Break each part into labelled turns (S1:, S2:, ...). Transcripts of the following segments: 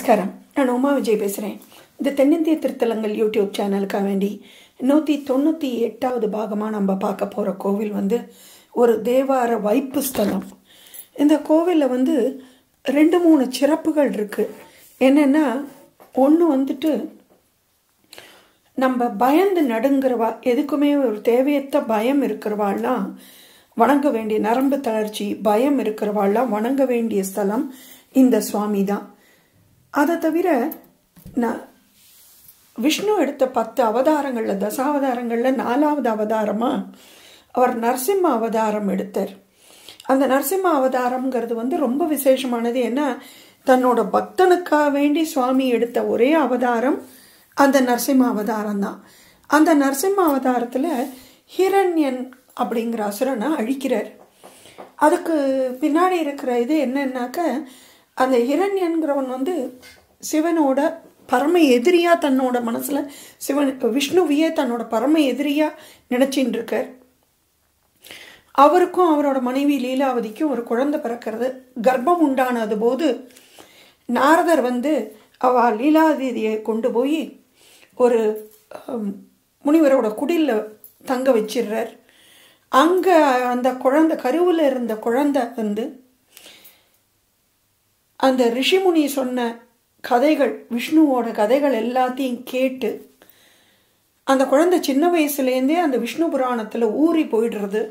S1: நமஸ்காரம் நான் உமா விஜய் பேசுகிறேன் இந்த தென்னிந்திய திருத்தலங்கள் யூடியூப் சேனலுக்காக வேண்டி நூற்றி தொண்ணூற்றி எட்டாவது பாகமாக நம்ம பார்க்க போகிற கோவில் வந்து ஒரு தேவார வைப்பு ஸ்தலம் இந்த கோவிலில் வந்து ரெண்டு மூணு சிறப்புகள் இருக்குது என்னென்னா ஒன்று வந்துட்டு நம்ம பயந்து நடுங்கிறவா எதுக்குமே ஒரு தேவையற்ற பயம் இருக்கிறவாள்லாம் வணங்க வேண்டிய நரம்பு தளர்ச்சி பயம் இருக்கிறவாள்லாம் வணங்க வேண்டிய ஸ்தலம் இந்த சுவாமி தான் அதை தவிர நான் விஷ்ணு எடுத்த பத்து அவதாரங்களில் தசாவதாரங்களில் நாலாவது அவதாரமாக அவர் நரசிம்ம அவதாரம் எடுத்தார் அந்த நரசிம்ம அவதாரம்ங்கிறது வந்து ரொம்ப விசேஷமானது ஏன்னா தன்னோட பக்தனுக்காக வேண்டி சுவாமி எடுத்த ஒரே அவதாரம் அந்த நரசிம்ம அவதாரம் தான் அந்த நரசிம்ம அவதாரத்தில் ஹிரண்யன் அப்படிங்கிற அசுரனை அழிக்கிறார் அதுக்கு பின்னாடி இருக்கிற இது என்னன்னாக்க அந்த ஹிரண்யன்கிறவன் வந்து சிவனோட பரம எதிரியா தன்னோட மனசுல சிவன் விஷ்ணுவையே தன்னோட பரம எதிரியா நினைச்சின்னு இருக்கார் அவருக்கும் அவரோட மனைவி லீலாவதிக்கும் ஒரு குழந்தை பிறக்கிறது கர்ப்பம் உண்டானது போது நாரதர் வந்து அவ லீலாவதியை கொண்டு போய் ஒரு முனிவரோட குடியில் தங்க வச்சிடுறார் அங்கே அந்த குழந்தை கருவில் இருந்த குழந்தை வந்து அந்த ரிஷிமுனி சொன்ன கதைகள் விஷ்ணுவோட கதைகள் எல்லாத்தையும் கேட்டு அந்த குழந்தை சின்ன வயசுலேருந்தே அந்த விஷ்ணு புராணத்தில் ஊறி போயிடுறது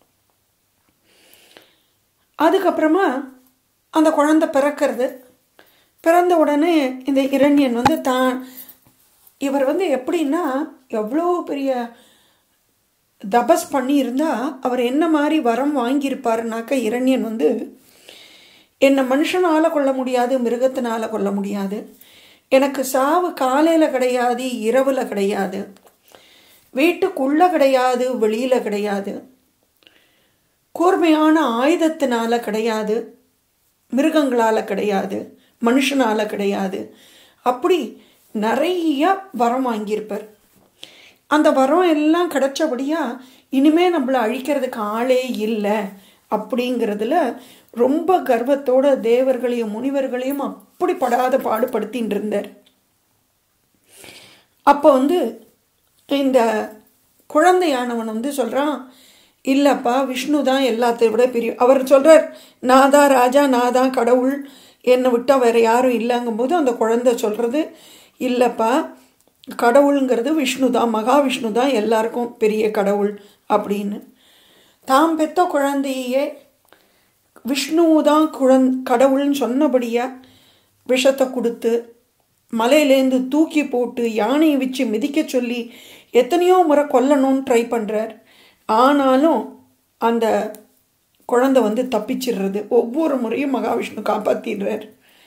S1: அதுக்கப்புறமா அந்த குழந்தை பிறக்கிறது பிறந்த உடனே இந்த இரண்யன் வந்து தான் இவர் வந்து எப்படின்னா எவ்வளோ பெரிய தபஸ் பண்ணியிருந்தா அவர் என்ன மாதிரி வரம் வாங்கியிருப்பாருனாக்க இரண்யன் வந்து என்னை மனுஷனால் கொள்ள முடியாது மிருகத்தினால் கொள்ள முடியாது எனக்கு சாவு காலையில் கிடையாது இரவில் கிடையாது வீட்டுக்குள்ளே கிடையாது வெளியில் கிடையாது கூர்மையான ஆயுதத்தினால கிடையாது மிருகங்களால் கிடையாது மனுஷனால் கிடையாது அப்படி நிறைய வரம் வாங்கியிருப்பார் அந்த வரம் எல்லாம் கிடைச்சபடியா இனிமே நம்மளை அழிக்கிறதுக்கு ஆளே இல்லை அப்படிங்கிறதுல ரொம்ப கர்வத்தோட தேவர்களையும் முனிவர்களையும் அப்படி படாத பாடுபடுத்தின்னு இருந்தார் அப்போ வந்து இந்த குழந்தையானவன் வந்து சொல்கிறான் இல்லைப்பா விஷ்ணு தான் எல்லாத்தை விட பெரிய அவர் சொல்கிறார் நான் தான் ராஜா நான் தான் கடவுள் என்னை விட்டால் வேறு யாரும் இல்லைங்கும்போது அந்த குழந்தை சொல்கிறது இல்லைப்பா கடவுளுங்கிறது விஷ்ணு தான் மகாவிஷ்ணு தான் எல்லாருக்கும் பெரிய கடவுள் அப்படின்னு தாம் பெத்த குழந்தையே விஷ்ணு தான் குழந் கடவுள்னு சொன்னபடியா விஷத்தை கொடுத்து மலையிலேருந்து தூக்கி போட்டு யானையை வச்சு மிதிக்க சொல்லி எத்தனையோ முறை கொல்லணும்னு ட்ரை பண்ணுறார் ஆனாலும் அந்த குழந்தை வந்து தப்பிச்சிடுறது ஒவ்வொரு முறையும் மகாவிஷ்ணு காப்பாற்றிடுறார்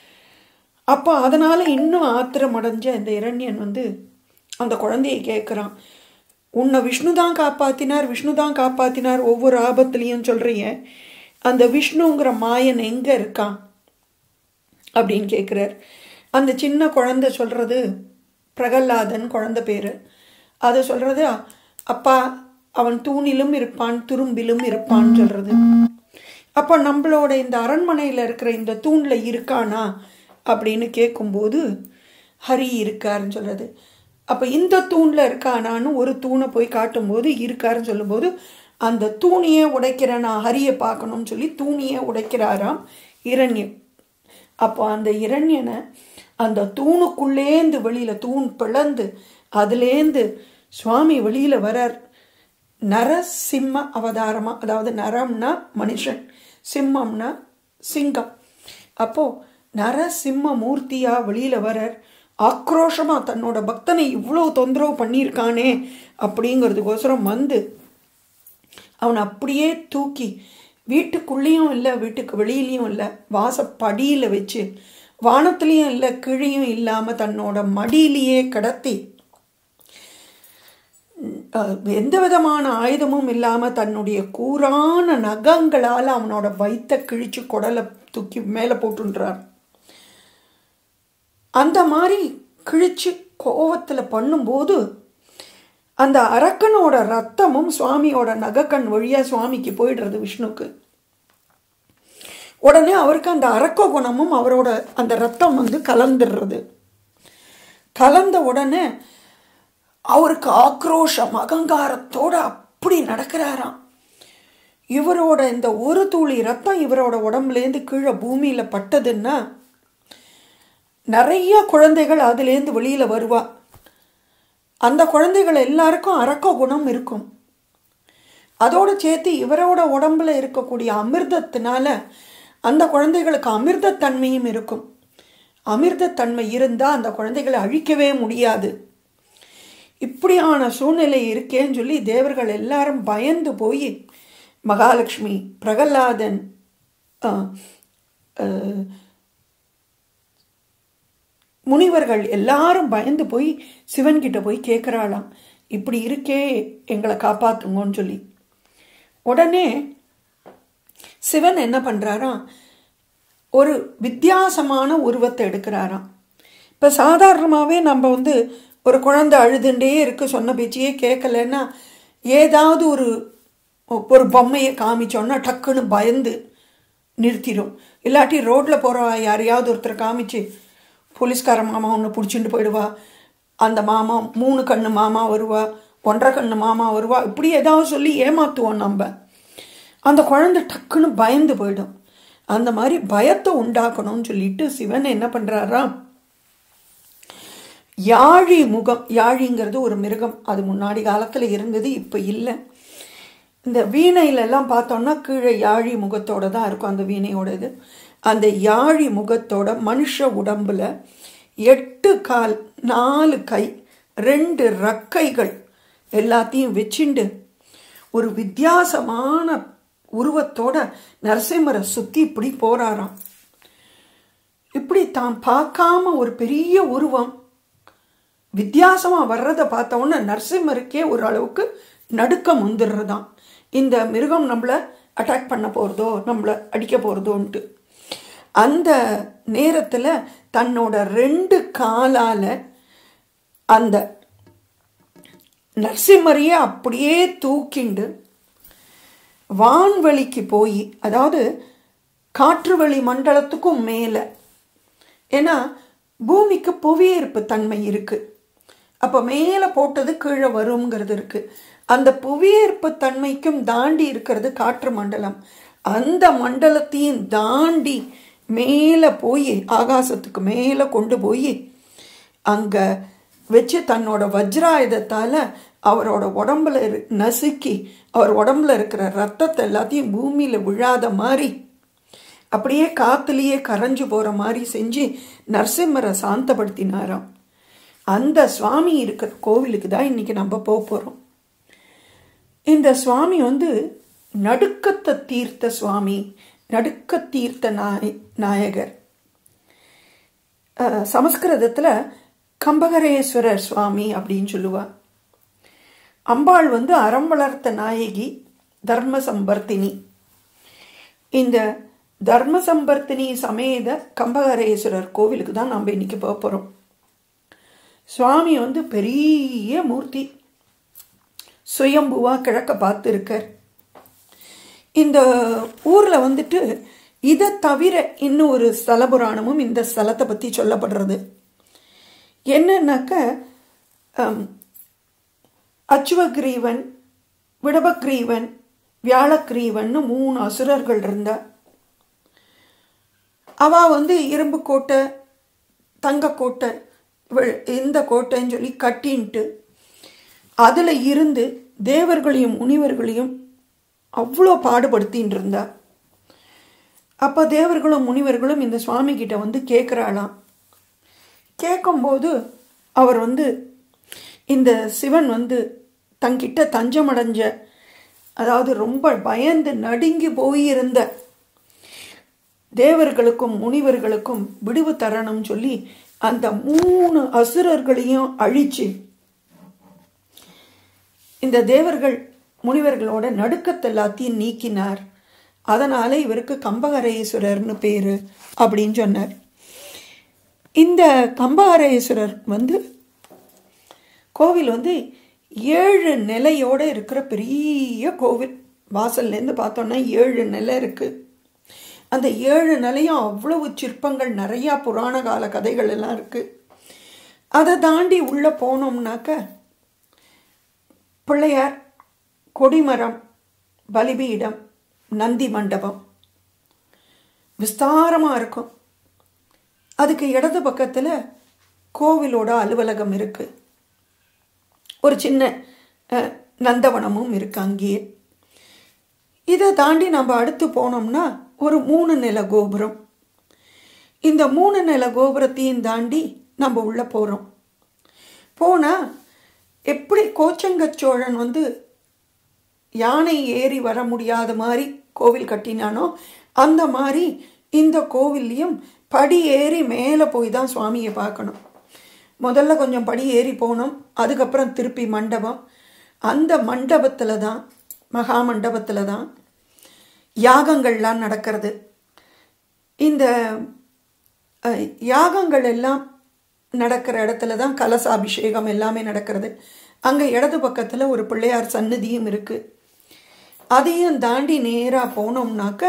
S1: அப்போ அதனால் இன்னும் ஆத்திரம் அடைஞ்ச இந்த இரண்யன் வந்து அந்த குழந்தையை கேட்குறான் உன்னை விஷ்ணு தான் காப்பாற்றினார் விஷ்ணு தான் காப்பாற்றினார் ஒவ்வொரு ஆபத்துலேயும் சொல்கிறீங்க அந்த விஷ்ணுங்கிற மாயன் எங்கே இருக்கான் அப்படின்னு கேட்குறார் அந்த சின்ன குழந்தை சொல்கிறது பிரகல்லாதன் குழந்தை பேர் அது சொல்கிறது அப்பா அவன் தூணிலும் இருப்பான் துரும்பிலும் இருப்பான்னு சொல்கிறது அப்போ நம்மளோட இந்த அரண்மனையில் இருக்கிற இந்த தூணில் இருக்கானா அப்படின்னு கேட்கும்போது ஹரி இருக்காருன்னு சொல்கிறது அப்போ இந்த தூணில் இருக்கானான்னு ஒரு தூணை போய் காட்டும்போது இருக்காருன்னு சொல்லும்போது அந்த தூணியே உடைக்கிற நான் ஹரியை பார்க்கணும்னு சொல்லி தூணியே உடைக்கிறாராம் இரண்யன் அப்போ அந்த இரண்யனை அந்த தூணுக்குள்ளேந்து வெளியில் தூண் பிளந்து அதுலேருந்து சுவாமி வெளியில் வரார் நரசிம்ம அவதாரமாக அதாவது நரம்னா மனுஷன் சிம்மம்னா சிங்கம் அப்போது நரசிம்ம மூர்த்தியாக வெளியில் வரார் ஆக்ரோஷமாக தன்னோட பக்தனை இவ்வளோ தொந்தரவு பண்ணியிருக்கானே அப்படிங்கிறதுக்கோசரம் வந்து அவன் அப்படியே தூக்கி வீட்டுக்குள்ளேயும் இல்லை வீட்டுக்கு வெளியிலையும் இல்லை வாசப்படியில் வச்சு வானத்துலேயும் இல்லை கீழையும் இல்லாமல் தன்னோட மடியிலேயே கடத்தி எந்த விதமான ஆயுதமும் இல்லாமல் தன்னுடைய கூரான நகங்களால் அவனோட வயிற்ற கிழிச்சு குடலை தூக்கி மேலே போட்டுன்றார் அந்த மாதிரி கிழிச்சு கோவத்தில் பண்ணும்போது அந்த அரக்கனோட ரத்தமும் சுவாமியோட நகக்கண் வழியாக சுவாமிக்கு போயிடுறது விஷ்ணுக்கு உடனே அவருக்கு அந்த அரக்க குணமும் அவரோட அந்த ரத்தம் வந்து கலந்துடுறது கலந்த உடனே அவருக்கு ஆக்ரோஷம் அகங்காரத்தோட அப்படி நடக்கிறாராம் இவரோட இந்த ஒரு துளி ரத்தம் இவரோட உடம்புலேருந்து கீழே பூமியில் பட்டதுன்னா நிறைய குழந்தைகள் அதுலேருந்து வெளியில் வருவா அந்த குழந்தைகள் எல்லாருக்கும் அரக்க குணம் இருக்கும் அதோடு சேர்த்து இவரோட உடம்புல இருக்கக்கூடிய அமிர்தத்தினால அந்த குழந்தைகளுக்கு அமிர்தத்தன்மையும் இருக்கும் அமிர்தத்தன்மை இருந்தால் அந்த குழந்தைகளை அழிக்கவே முடியாது இப்படியான சூழ்நிலை இருக்கேன்னு சொல்லி தேவர்கள் எல்லாரும் பயந்து போய் மகாலட்சுமி பிரகலாதன் முனிவர்கள் எல்லாரும் பயந்து போய் சிவன்கிட்ட போய் கேட்குறாளாம் இப்படி இருக்கே எங்களை காப்பாத்துங்கன்னு சொல்லி உடனே சிவன் என்ன பண்ணுறாராம் ஒரு வித்தியாசமான உருவத்தை எடுக்கிறாராம் இப்போ சாதாரணமாகவே நம்ம வந்து ஒரு குழந்தை அழுதுண்டே இருக்கு சொன்ன பேச்சையே கேட்கலன்னா ஏதாவது ஒரு ஒரு பொம்மையை காமிச்சோன்னா டக்குன்னு பயந்து நிறுத்திடும் இல்லாட்டி ரோட்டில் போகிற யாரையாவது ஒருத்தர் காமிச்சு போலீஸ்கார மாமா ஒன்று பிடிச்சிட்டு போயிடுவா அந்த மாமா மூணு கண்ணு மாமா வருவா ஒன்றரை கண்ணு மாமா வருவா இப்படி ஏதாவது சொல்லி ஏமாற்றுவோம் நம்ம அந்த குழந்தை டக்குன்னு பயந்து போயிடும் அந்த மாதிரி பயத்தை உண்டாக்கணும்னு சொல்லிட்டு சிவன் என்ன பண்ணுறாரா யாழி முகம் யாழிங்கிறது ஒரு மிருகம் அது முன்னாடி காலத்தில் இருந்தது இப்போ இல்லை இந்த வீணையிலெல்லாம் பார்த்தோம்னா கீழே யாழி முகத்தோட தான் இருக்கும் அந்த வீணையோட இது அந்த யாழி முகத்தோட மனுஷ உடம்புல எட்டு கால் நாலு கை ரெண்டு ரக்கைகள் எல்லாத்தையும் வச்சுண்டு ஒரு வித்தியாசமான உருவத்தோட நரசிம்மரை சுற்றி இப்படி போறாராம் இப்படி தான் பார்க்காம ஒரு பெரிய உருவம் வித்தியாசமாக வர்றதை பார்த்த உடனே நரசிம்மருக்கே ஒரு அளவுக்கு நடுக்கம் வந்துடுறதாம் இந்த மிருகம் நம்மளை அட்டாக் பண்ண போகிறதோ நம்மளை அடிக்க போகிறதோன்ட்டு அந்த நேரத்தில் தன்னோட ரெண்டு காலால் அந்த நரசிம்மரையே அப்படியே தூக்கிண்டு வான்வெளிக்கு போய் அதாவது காற்றுவெளி மண்டலத்துக்கும் மேலே ஏன்னா பூமிக்கு புவியீர்ப்பு தன்மை இருக்கு அப்போ மேலே போட்டது கீழே வருங்கிறது இருக்கு அந்த புவியீர்ப்பு தன்மைக்கும் தாண்டி இருக்கிறது காற்று மண்டலம் அந்த மண்டலத்தையும் தாண்டி மேலே போய் ஆகாசத்துக்கு மேலே கொண்டு போய் அங்கே வச்சு தன்னோட வஜ்ராயுதத்தால் அவரோட உடம்புல நசுக்கி அவர் உடம்புல இருக்கிற ரத்தத்தை எல்லாத்தையும் பூமியில் விழாத மாதிரி அப்படியே காத்துலேயே கரைஞ்சு போகிற மாதிரி செஞ்சு நரசிம்மரை சாந்தப்படுத்தினாராம் அந்த சுவாமி இருக்கிற கோவிலுக்கு தான் இன்னைக்கு நம்ம போக போகிறோம் இந்த சுவாமி வந்து நடுக்கத்தை தீர்த்த சுவாமி நடுக்க தீர்த்த நாய நாயகர் சமஸ்கிருதத்தில் கம்பகரேஸ்வரர் சுவாமி அப்படின்னு சொல்லுவா அம்பாள் வந்து அறம் வளர்த்த நாயகி தர்ம சம்பர்த்தினி இந்த தர்ம சம்பர்த்தினி சமேத கம்பகரேஸ்வரர் கோவிலுக்கு தான் நம்ம இன்னைக்கு போக போகிறோம் சுவாமி வந்து பெரிய மூர்த்தி சுயம்புவா கிழக்க பார்த்து இருக்கார் இந்த ஊரில் வந்துட்டு இதை தவிர இன்னும் ஒரு ஸ்தல புராணமும் இந்த ஸ்தலத்தை பற்றி சொல்லப்படுறது என்னன்னாக்க அச்சுவக்ரீவன் விடபக்ரீவன் வியாழக்ரீவன் மூணு அசுரர்கள் இருந்தா அவ வந்து இரும்பு கோட்டை தங்க கோட்டை இந்த கோட்டைன்னு சொல்லி கட்டின்ட்டு அதில் இருந்து தேவர்களையும் முனிவர்களையும் அவ்வளோ பாடுபடுத்தின்னு இருந்தா அப்போ தேவர்களும் முனிவர்களும் இந்த சுவாமி கிட்ட வந்து கேட்குறாளாம் கேட்கும்போது அவர் வந்து இந்த சிவன் வந்து தங்கிட்ட தஞ்சமடைஞ்ச அதாவது ரொம்ப பயந்து நடுங்கி போயிருந்த தேவர்களுக்கும் முனிவர்களுக்கும் விடுவு தரணும் சொல்லி அந்த மூணு அசுரர்களையும் அழிச்சு இந்த தேவர்கள் முனிவர்களோட நடுக்கத்தை எல்லாத்தையும் நீக்கினார் அதனால இவருக்கு கம்பகரேஸ்வரர்னு பேரு அப்படின்னு சொன்னார் இந்த கம்பகரேஸ்வரர் வந்து கோவில் வந்து ஏழு நிலையோட இருக்கிற பெரிய கோவில் வாசல்லேருந்து பார்த்தோன்னா ஏழு நிலை இருக்கு அந்த ஏழு நிலையும் அவ்வளவு சிற்பங்கள் நிறையா புராண கால கதைகள் எல்லாம் இருக்குது அதை தாண்டி உள்ளே போனோம்னாக்க பிள்ளையார் கொடிமரம் பலிபீடம் நந்தி மண்டபம் விஸ்தாரமாக இருக்கும் அதுக்கு இடது பக்கத்தில் கோவிலோட அலுவலகம் இருக்குது ஒரு சின்ன அஹ், நந்தவனமும் இருக்கு அங்கேயே இதை தாண்டி நம்ம அடுத்து போனோம்னா ஒரு மூணு நில கோபுரம் இந்த மூணு நில கோபுரத்தையும் தாண்டி நம்ம உள்ளே போகிறோம் போனால் எப்படி கோச்சங்கச்சோழன் வந்து யானை ஏறி வர முடியாத மாதிரி கோவில் கட்டினானோ அந்த மாதிரி இந்த கோவில்லையும் படி ஏறி மேலே போய் தான் சுவாமியை பார்க்கணும் முதல்ல கொஞ்சம் படி ஏறி போனோம் அதுக்கப்புறம் திருப்பி மண்டபம் அந்த மண்டபத்தில் தான் மகா மண்டபத்தில் தான் யாகங்கள்லாம் நடக்கிறது இந்த அஹ், யாகங்கள் எல்லாம் நடக்கிற இடத்துல தான் கலசாபிஷேகம் எல்லாமே நடக்கிறது அங்கே இடது பக்கத்தில் ஒரு பிள்ளையார் சன்னதியும் இருக்குது அதையும் தாண்டி நேராக போனோம்னாக்க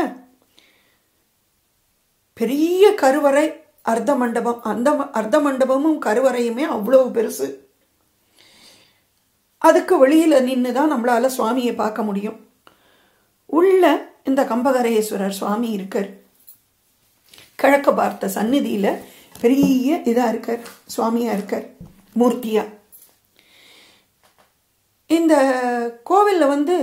S1: பெரிய கருவறை அர்த்த மண்டபம் அந்த ம- அர்த்த மண்டபமும் கருவறையுமே அவ்வளோ பெருசு அதுக்கு வெளியில் நின்று தான் நம்மளால் சுவாமியை பார்க்க முடியும் உள்ள இந்த கம்பகரேஸ்வரர் சுவாமி இருக்கார் கிழக்கு பார்த்த சந்நிதியில் பெரிய இதாக இருக்கார் சுவாமியாக இருக்கார் மூர்த்தியாக இந்த கோவிலில் வந்து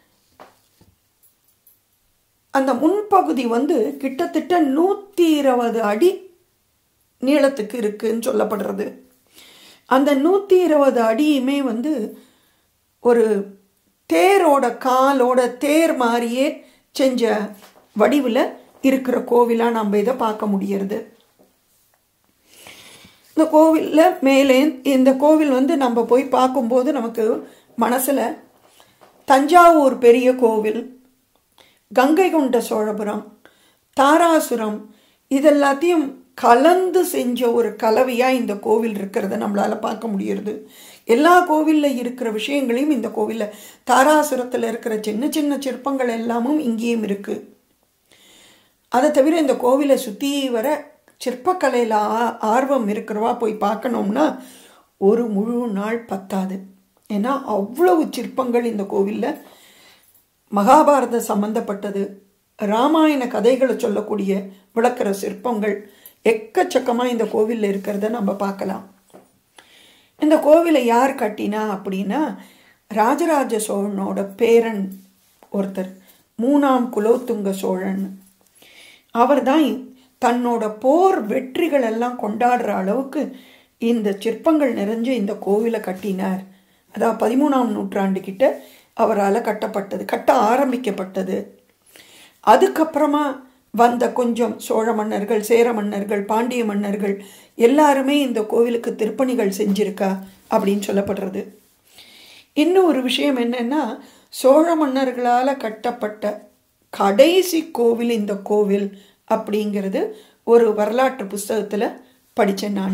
S1: அந்த முன்பகுதி வந்து கிட்டத்தட்ட நூற்றி இருபது அடி நீளத்துக்கு இருக்குன்னு சொல்லப்படுறது அந்த நூற்றி இருபது அடியுமே வந்து ஒரு தேரோட காலோட தேர் மாதிரியே செஞ்ச வடிவில் இருக்கிற கோவிலாக நம்ம இதை பார்க்க முடியறது இந்த கோவிலில் மேலே இந்த கோவில் வந்து நம்ம போய் பார்க்கும்போது நமக்கு மனசில் தஞ்சாவூர் பெரிய கோவில் கங்கை கொண்ட சோழபுரம் தாராசுரம் இதெல்லாத்தையும் கலந்து செஞ்ச ஒரு கலவையாக இந்த கோவில் இருக்கிறத நம்மளால் பார்க்க முடியுது எல்லா கோவிலில் இருக்கிற விஷயங்களையும் இந்த கோவிலில் தாராசுரத்தில் இருக்கிற சின்ன சின்ன சிற்பங்கள் எல்லாமும் இங்கேயும் இருக்குது அதை தவிர இந்த கோவிலை சுற்றி வர சிற்பக்கலையில் ஆ- ஆர்வம் இருக்கிறவா போய் பார்க்கணும்னா ஒரு முழு நாள் பத்தாது ஏன்னா அவ்வளவு சிற்பங்கள் இந்த கோவிலில் மகாபாரத சம்பந்தப்பட்டது ராமாயண கதைகளை சொல்லக்கூடிய விளக்குற சிற்பங்கள் எக்கச்சக்கமாக இந்த கோவிலில் இருக்கிறத நம்ம பார்க்கலாம் இந்த கோவிலை யார் கட்டினா அப்படின்னா ராஜராஜ சோழனோட பேரன் ஒருத்தர் மூணாம் குலோத்துங்க சோழன் அவர் தான் தன்னோட போர் வெற்றிகள் எல்லாம் கொண்டாடுற அளவுக்கு இந்த சிற்பங்கள் நிறைஞ்ச இந்த கோவிலை கட்டினார் அதாவது பதிமூணாம் நூற்றாண்டு கிட்ட அவரால் கட்டப்பட்டது கட்ட ஆரம்பிக்கப்பட்டது அதுக்கப்புறமா வந்த கொஞ்சம் சோழ மன்னர்கள் சேர மன்னர்கள் பாண்டிய மன்னர்கள் எல்லாருமே இந்த கோவிலுக்கு திருப்பணிகள் செஞ்சிருக்கா அப்படின்னு சொல்லப்படுறது இன்னும் ஒரு விஷயம் என்னன்னா சோழ மன்னர்களால் கட்டப்பட்ட கடைசி கோவில் இந்த கோவில் அப்படிங்கிறது ஒரு வரலாற்று புஸ்தகத்தில் படித்தேன் நான்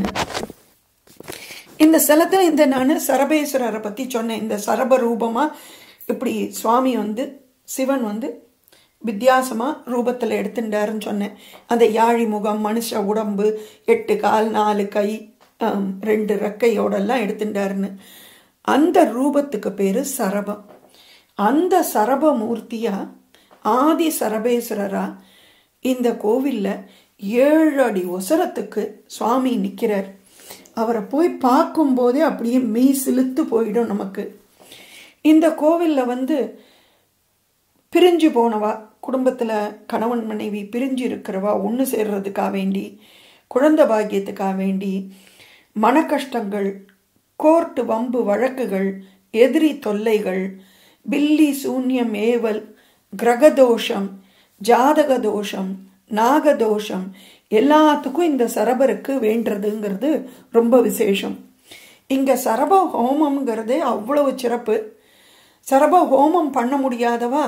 S1: இந்த ஸ்தலத்தில் இந்த நான் சரபேஸ்வரரை பற்றி சொன்னேன் இந்த சரப ரூபமாக இப்படி சுவாமி வந்து சிவன் வந்து வித்தியாசமாக ரூபத்தில் எடுத்துட்டாருன்னு சொன்னேன் அந்த யாழி முகம் மனுஷ உடம்பு எட்டு கால் நாலு கை ஆம், ரெண்டு ரெக்கையோடெல்லாம் எடுத்துட்டாருன்னு அந்த ரூபத்துக்கு பேர் சரபம் அந்த சரப மூர்த்தியா ஆதி சரபேஸ்வரரா இந்த கோவிலில் ஏழு அடி ஒசரத்துக்கு சுவாமி நிற்கிறார் அவரை போய் பார்க்கும்போதே அப்படியே மெய் சிலுத்து போயிடும் நமக்கு இந்த கோவிலில் வந்து பிரிஞ்சு போனவா குடும்பத்தில் கணவன் மனைவி பிரிஞ்சு இருக்கிறவா ஒன்று சேர்றதுக்காக வேண்டி குழந்தை பாக்கியத்துக்காக வேண்டி மன கஷ்டங்கள் கோர்ட்டு வம்பு வழக்குகள் எதிரி தொல்லைகள் பில்லி சூன்யம் ஏவல் கிரகதோஷம் ஜாதக தோஷம் நாகதோஷம் எல்லாத்துக்கும் இந்த சரபருக்கு வேண்டுறதுங்கிறது ரொம்ப விசேஷம் இங்கே சரப ஹோமம்ங்கிறதே அவ்வளவு சிறப்பு சரப ஹோமம் பண்ண முடியாதவா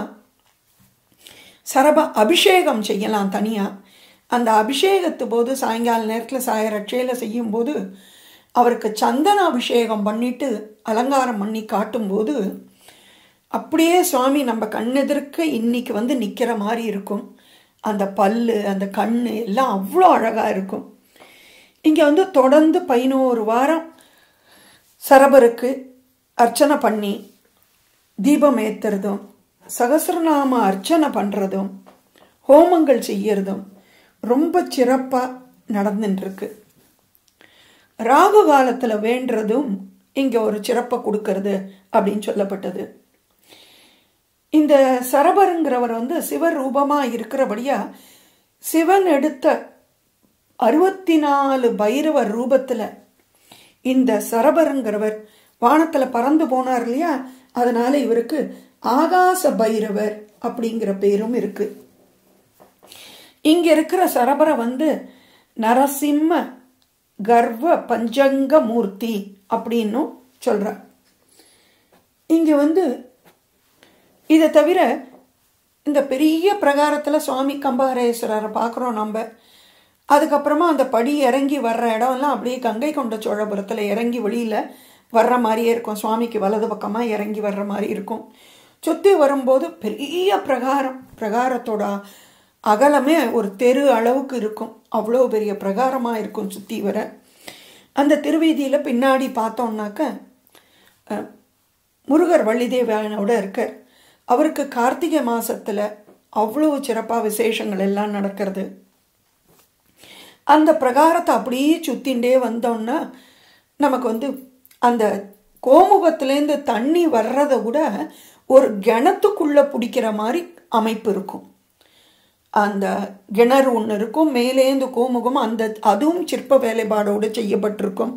S1: சரப அபிஷேகம் செய்யலாம் தனியாக அந்த அபிஷேகத்து போது சாயங்கால நேரத்தில் சாய ரட்சையில் செய்யும்போது அவருக்கு சந்தன அபிஷேகம் பண்ணிட்டு அலங்காரம் பண்ணி காட்டும்போது அப்படியே சுவாமி நம்ம கண்ணெதிர்க்க இன்னைக்கு வந்து நிற்கிற மாதிரி இருக்கும் அந்த பல்லு அந்த கண் எல்லாம் அவ்வளோ அழகாக இருக்கும் இங்கே வந்து தொடர்ந்து பதினோரு வாரம் சரபருக்கு அர்ச்சனை பண்ணி தீபம் ஏற்றுறதும் சகசிரநாம அர்ச்சனை பண்ணுறதும் ஹோமங்கள் செய்யறதும் ரொம்ப சிறப்பாக நடந்துட்டுருக்கு ராகு காலத்தில் வேண்டுறதும் இங்கே ஒரு சிறப்பை கொடுக்கறது அப்படின்னு சொல்லப்பட்டது இந்த சரபருங்கிறவர் வந்து சிவ ரூபமாக இருக்கிறபடியா சிவன் எடுத்த அறுபத்தி நாலு பைரவர் ரூபத்தில் இந்த சரபருங்கிறவர் வானத்தில் பறந்து போனார் இல்லையா அதனால இவருக்கு ஆகாச பைரவர் அப்படிங்கிற பேரும் இருக்கு இங்க இருக்கிற சரபரை வந்து நரசிம்ம கர்வ பஞ்சங்க மூர்த்தி அப்படின்னும் சொல்றார் இங்க வந்து இதை தவிர இந்த பெரிய பிரகாரத்தில் சுவாமி கம்பகரேஸ்வரரை பார்க்குறோம் நம்ம அதுக்கப்புறமா அந்த படி இறங்கி வர்ற இடம்லாம் அப்படியே கங்கை கொண்ட சோழபுரத்தில் இறங்கி வெளியில் வர்ற மாதிரியே இருக்கும் சுவாமிக்கு வலது பக்கமாக இறங்கி வர்ற மாதிரி இருக்கும் சுற்றி வரும்போது பெரிய பிரகாரம் பிரகாரத்தோட அகலமே ஒரு தெரு அளவுக்கு இருக்கும் அவ்வளோ பெரிய பிரகாரமாக இருக்கும் சுற்றி வர அந்த திருவீதியில் பின்னாடி பார்த்தோம்னாக்க முருகர் வள்ளிதேவியானோட இருக்கார் அவருக்கு கார்த்திகை மாசத்துல அவ்வளோ சிறப்பாக விசேஷங்கள் எல்லாம் நடக்கிறது அந்த பிரகாரத்தை அப்படியே சுத்தின்ண்டே வந்தோம்னா நமக்கு வந்து அந்த கோமுகத்துலேருந்து தண்ணி வர்றதை விட ஒரு கிணத்துக்குள்ள பிடிக்கிற மாதிரி அமைப்பு இருக்கும் அந்த கிணறு ஒன்று இருக்கும் மேலேந்து கோமுகம் அந்த அதுவும் சிற்ப வேலைப்பாடோடு செய்யப்பட்டிருக்கும்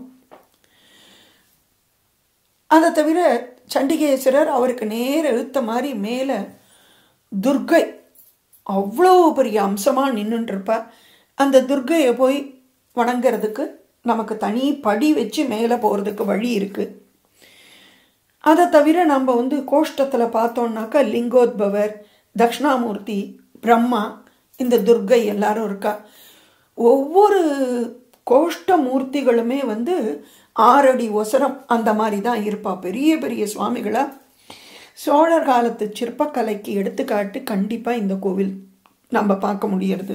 S1: அதை தவிர சண்டிகேஸ்வரர் அவருக்கு நேர இழுத்த மாதிரி மேலே துர்கை அவ்வளோ பெரிய அம்சமாக நின்றுட்டுருப்பா அந்த துர்கையை போய் வணங்குறதுக்கு நமக்கு தனி படி வச்சு மேலே போகிறதுக்கு வழி இருக்குது அதை தவிர நம்ம வந்து கோஷ்டத்தில் பார்த்தோம்னாக்கா லிங்கோத்பவர் தக்ஷணாமூர்த்தி பிரம்மா இந்த துர்கை எல்லாரும் இருக்கா ஒவ்வொரு கோஷ்ட மூர்த்திகளுமே வந்து ஆறடி ஒசரம் அந்த மாதிரி தான் இருப்பா பெரிய பெரிய சுவாமிகளா சோழர் காலத்து சிற்பக்கலைக்கு எடுத்துக்காட்டு கண்டிப்பாக இந்த கோவில் நம்ம பார்க்க முடியறது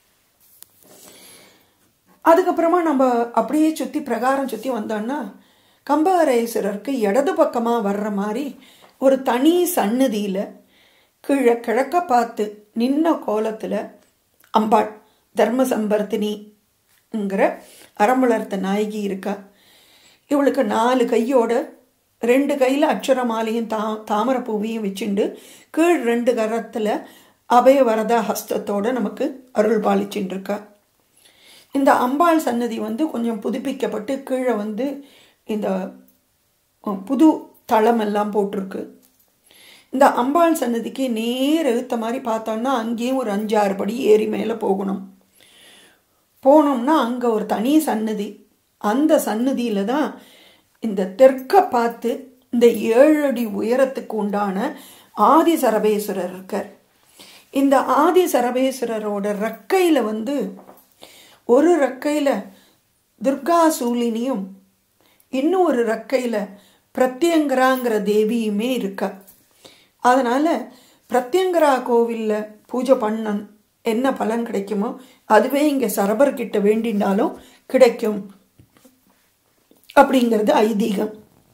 S1: அதுக்கப்புறமா நம்ம அப்படியே சுற்றி பிரகாரம் சுற்றி வந்தோம்னா கம்பகரேஸ்வரருக்கு இடது பக்கமாக வர்ற மாதிரி ஒரு தனி சன்னதியில் கீழே கிழக்க பார்த்து நின்ன கோலத்தில் அம்பாள் தர்ம சம்பர்த்தினிங்கிற அறம்பளர்த்த நாயகி இருக்கா இவளுக்கு நாலு கையோட ரெண்டு கையில் அக்ஷரமாலையும் தா தாமரை பூவையும் வச்சுண்டு கீழ் ரெண்டு கரத்தில் அபய வரதா ஹஸ்தத்தோடு நமக்கு அருள் பாலிச்சுட்டு இருக்கா இந்த அம்பாள் சன்னதி வந்து கொஞ்சம் புதுப்பிக்கப்பட்டு கீழே வந்து இந்த புது தளம் எல்லாம் போட்டிருக்கு இந்த அம்பாள் சன்னதிக்கு நேர் எழுத்த மாதிரி பார்த்தோம்னா அங்கேயும் ஒரு அஞ்சாறு படி ஏறி மேலே போகணும் போனோம்னா அங்கே ஒரு தனி சன்னதி அந்த சன்னதியில் தான் இந்த தெற்க பார்த்து இந்த ஏழு அடி உயரத்துக்கு உண்டான ஆதி சரபேஸ்வரர் இருக்கார் இந்த ஆதி சரபேஸ்வரரோட ரெக்கையில் வந்து ஒரு ரெக்கையில் துர்கா சூலினியும் இன்னும் ஒரு ரெக்கையில் பிரத்யங்கராங்கிற தேவியுமே இருக்கா அதனால் பிரத்யங்கரா கோவிலில் பூஜை பண்ண என்ன பலன் கிடைக்குமோ அதுவே இங்கே சரபர்கிட்ட வேண்டினாலும் கிடைக்கும் அப்படிங்கிறது ஐதீகம்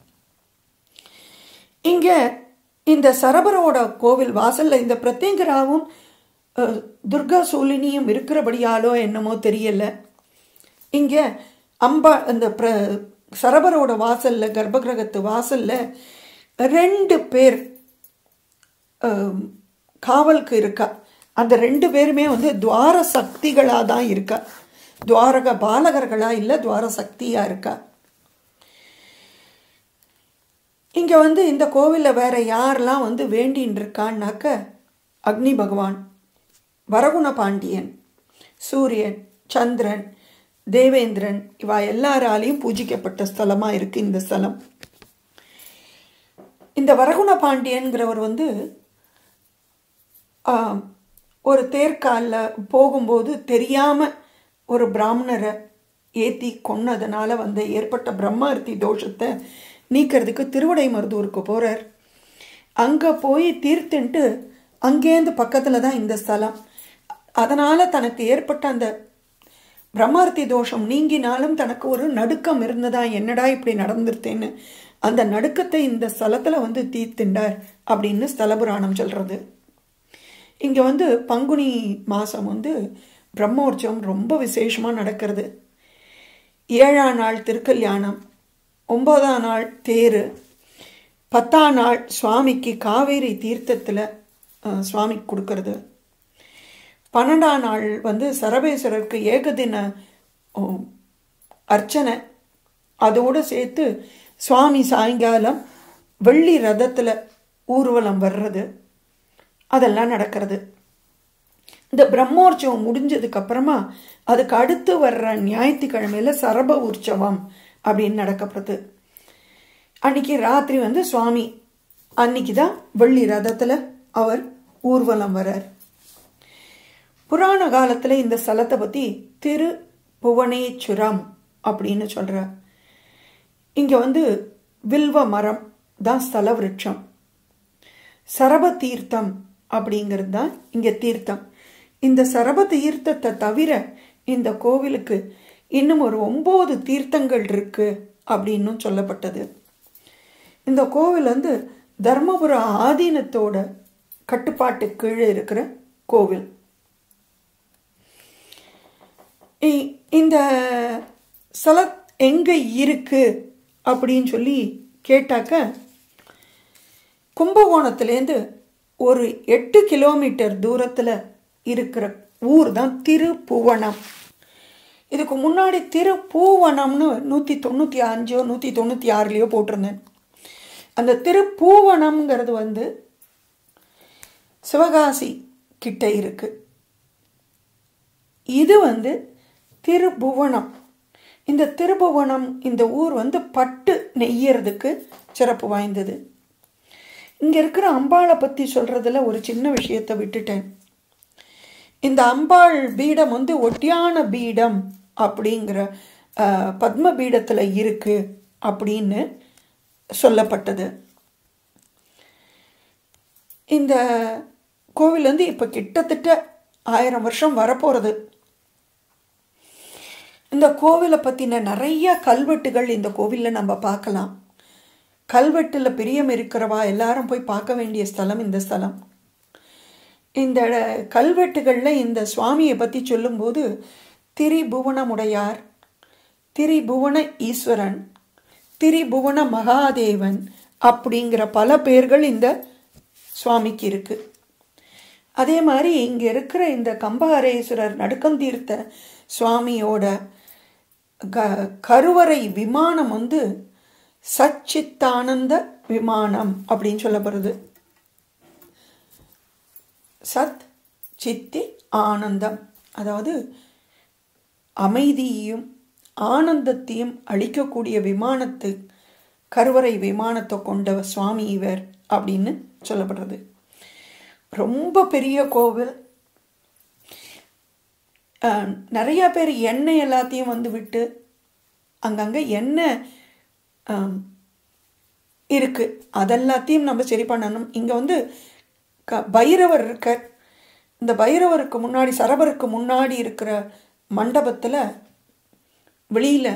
S1: இங்கே இந்த சரபரோட கோவில் வாசலில் இந்த பிரத்யங்கராவும் துர்கா சூலினியும் இருக்கிறபடியாலோ என்னமோ தெரியல இங்கே அம்பா அந்த பிர சரபரோட வாசலில் கர்ப்பகிரகத்து வாசலில் ரெண்டு பேர் காவலுக்கு இருக்கா அந்த ரெண்டு பேருமே வந்து துவார சக்திகளாக தான் இருக்கா துவாரக பாலகர்களாக இல்லை துவார சக்தியாக இருக்கா இங்கே வந்து இந்த கோவிலில் வேற யாரெல்லாம் வந்து வேண்டின்னு இருக்கான்னாக்க அக்னி பகவான் வரகுண பாண்டியன் சூரியன் சந்திரன் தேவேந்திரன் இவா எல்லாராலையும் பூஜிக்கப்பட்ட ஸ்தலமாக இருக்குது இந்த ஸ்தலம் இந்த வரகுண பாண்டியன்கிறவர் வந்து ஒரு தேர்காலில் போகும்போது தெரியாமல் ஒரு பிராமணரை ஏற்றி கொன்னதுனால வந்து ஏற்பட்ட பிரம்மஹர்த்தி தோஷத்தை நீக்கிறதுக்கு திருவடை மருதூருக்கு போகிறார் அங்கே போய் தீர்த்துன்ட்டு அங்கேருந்து பக்கத்தில் தான் இந்த ஸ்தலம் அதனால் தனக்கு ஏற்பட்ட அந்த பிரம்மர்த்தி தோஷம் நீங்கினாலும் தனக்கு ஒரு நடுக்கம் இருந்ததா என்னடா இப்படி நடந்துருத்தேன்னு அந்த நடுக்கத்தை இந்த ஸ்தலத்தில் வந்து தீர்த்துண்டார் அப்படின்னு ஸ்தல புராணம் சொல்கிறது இங்கே வந்து பங்குனி மாதம் வந்து பிரம்மோற்சவம் ரொம்ப விசேஷமாக நடக்கிறது ஏழாம் நாள் திருக்கல்யாணம் ஒன்பதாம் நாள் தேர் பத்தாம் நாள் சுவாமிக்கு காவேரி தீர்த்தத்தில் சுவாமிக்கு கொடுக்கறது பன்னெண்டாம் நாள் வந்து சரபேஸ்வரருக்கு ஏகதின அர்ச்சனை அதோடு சேர்த்து சுவாமி சாயங்காலம் வெள்ளி ரதத்தில் ஊர்வலம் வர்றது அதெல்லாம் நடக்கிறது இந்த பிரம்மோற்சவம் முடிஞ்சதுக்கு அப்புறமா அதுக்கு அடுத்து வர்ற ஞாயிற்றுக்கிழமையில சரப உற்சவம் அப்படின்னு நடக்கப்படுது அன்னைக்கு ராத்திரி வந்து சுவாமி அன்னைக்கு தான் வெள்ளி ரதத்தில் அவர் ஊர்வலம் வர்றார் புராண காலத்தில் இந்த ஸ்தலத்தை பற்றி திரு புவனேச்சுரம் அப்படின்னு சொல்கிறார் இங்கே வந்து வில்வ மரம் தான் ஸ்தல விருட்சம் சரப தீர்த்தம் அப்படிங்கிறது தான் இங்கே தீர்த்தம் இந்த சரப தீர்த்தத்தை தவிர இந்த கோவிலுக்கு இன்னும் ஒரு ஒம்பது தீர்த்தங்கள் இருக்கு அப்படின்னு சொல்லப்பட்டது இந்த கோவில் வந்து தர்மபுர ஆதீனத்தோட கட்டுப்பாட்டு கீழே இருக்கிற கோவில் இந்த ஸ்தல எங்கே இருக்கு அப்படின்னு சொல்லி கேட்டாக்க கும்பகோணத்துலேருந்து ஒரு எட்டு கிலோமீட்டர் தூரத்தில் இருக்கிற ஊர் தான் திருப்புவனம் இதுக்கு முன்னாடி திருப்பூவனம்னு நூற்றி தொண்ணூற்றி அஞ்சோ நூற்றி தொண்ணூற்றி ஆறுலேயோ போட்டிருந்தேன் அந்த திருப்பூவனம்ங்கிறது வந்து சிவகாசி கிட்ட இருக்கு இது வந்து திருபுவனம் இந்த திருபுவனம் இந்த ஊர் வந்து பட்டு நெய்யறதுக்கு சிறப்பு வாய்ந்தது இங்கே இருக்கிற அம்பாளை பற்றி சொல்கிறதுல ஒரு சின்ன விஷயத்தை விட்டுட்டேன் இந்த அம்பாள் பீடம் வந்து ஒட்டியான பீடம் அப்படிங்கிற பத்ம பீடத்தில் இருக்கு அப்படின்னு சொல்லப்பட்டது இந்த கோவில் வந்து இப்போ கிட்டத்தட்ட ஆயிரம் வருஷம் வரப்போகிறது இந்த கோவிலை பற்றின நிறைய கல்வெட்டுகள் இந்த கோவிலில் நம்ம பார்க்கலாம் கல்வெட்டில் பிரியம் இருக்கிறவா எல்லாரும் போய் பார்க்க வேண்டிய ஸ்தலம் இந்த ஸ்தலம் இந்த கல்வெட்டுகளில் இந்த சுவாமியை பற்றி சொல்லும்போது திரிபுவனமுடையார் திரிபுவன ஈஸ்வரன் திரிபுவன மகாதேவன் அப்படிங்கிற பல பேர்கள் இந்த சுவாமிக்கு இருக்கு அதே மாதிரி இங்கே இருக்கிற இந்த கம்பஹரேஸ்வரர் நடுக்கந்தீர்த்த சுவாமியோட க கருவறை விமானம் வந்து சச்சித்தானந்த விமானம் அப்படின்னு சொல்லப்படுது சத் சித்தி ஆனந்தம் அதாவது அமைதியையும் ஆனந்தத்தையும் அளிக்கக்கூடிய விமானத்து கருவறை விமானத்தை கொண்ட சுவாமி இவர் அப்படின்னு சொல்லப்படுறது ரொம்ப பெரிய கோவில் நிறைய பேர் எண்ணெய் எல்லாத்தையும் வந்து விட்டு அங்கங்கே எண்ணெய் இருக்குது அதெல்லாத்தையும் நம்ம சரி பண்ணணும் இங்கே வந்து க பைரவர் இருக்க இந்த பைரவருக்கு முன்னாடி சரபருக்கு முன்னாடி இருக்கிற மண்டபத்தில் வெளியில்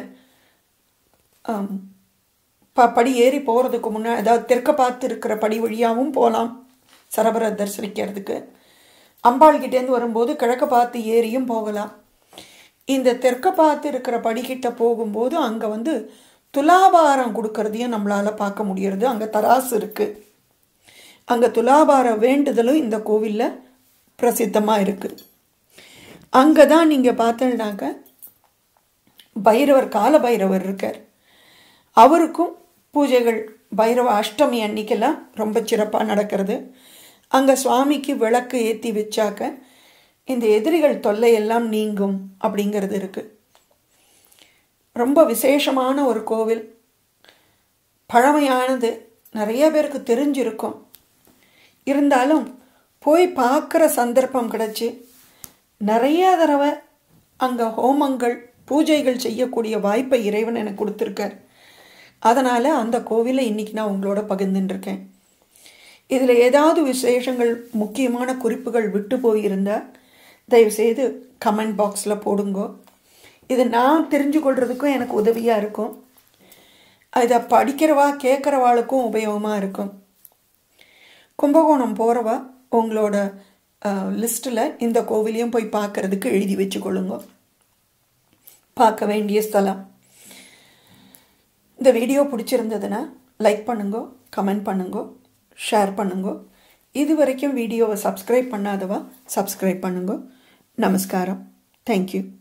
S1: ப படி ஏறி போகிறதுக்கு முன்னாடி அதாவது தெற்க பார்த்து இருக்கிற படி வழியாகவும் போகலாம் சரபரை தரிசனிக்கிறதுக்கு அம்பாள்கிட்டேருந்து வரும்போது கிழக்க பார்த்து ஏறியும் போகலாம் இந்த தெற்க பார்த்து இருக்கிற படிக்கிட்ட போகும்போது அங்கே வந்து துலாபாரம் கொடுக்கறதையும் நம்மளால் பார்க்க முடியறது அங்கே தராசு இருக்குது அங்கே துலாபார வேண்டுதலும் இந்த கோவிலில் பிரசித்தமாக இருக்குது அங்கே தான் நீங்கள் பார்த்தீங்கன்னாக்க பைரவர் கால பைரவர் இருக்கார் அவருக்கும் பூஜைகள் பைரவ அஷ்டமி அன்னைக்கெல்லாம் ரொம்ப சிறப்பாக நடக்கிறது அங்கே சுவாமிக்கு விளக்கு ஏற்றி வச்சாக்க இந்த எதிரிகள் தொல்லையெல்லாம் நீங்கும் அப்படிங்கிறது இருக்குது ரொம்ப விசேஷமான ஒரு கோவில் பழமையானது நிறைய பேருக்கு தெரிஞ்சிருக்கும் இருந்தாலும் போய் பார்க்குற சந்தர்ப்பம் கிடச்சி நிறைய தடவை அங்கே ஹோமங்கள் பூஜைகள் செய்யக்கூடிய வாய்ப்பை இறைவன் எனக்கு கொடுத்துருக்கார் அதனால் அந்த கோவிலை இன்றைக்கி நான் உங்களோட பகிர்ந்துட்டுருக்கேன் இதில் ஏதாவது விசேஷங்கள் முக்கியமான குறிப்புகள் விட்டு போயிருந்தால் தயவுசெய்து கமெண்ட் பாக்ஸில் போடுங்கோ இது நான் தெரிஞ்சு கொள்றதுக்கும் எனக்கு உதவியாக இருக்கும் இதை படிக்கிறவா கேட்குறவாளுக்கும் உபயோகமாக இருக்கும் கும்பகோணம் போகிறவா உங்களோட லிஸ்ட்டில் இந்த கோவிலையும் போய் பார்க்கறதுக்கு எழுதி வச்சுக்கொள்ளுங்க பார்க்க வேண்டிய ஸ்தலம் இந்த வீடியோ பிடிச்சிருந்ததுன்னா லைக் பண்ணுங்க கமெண்ட் பண்ணுங்க ஷேர் பண்ணுங்க இது வரைக்கும் வீடியோவை சப்ஸ்கிரைப் பண்ணாதவா சப்ஸ்கிரைப் பண்ணுங்க நமஸ்காரம் தேங்க்யூ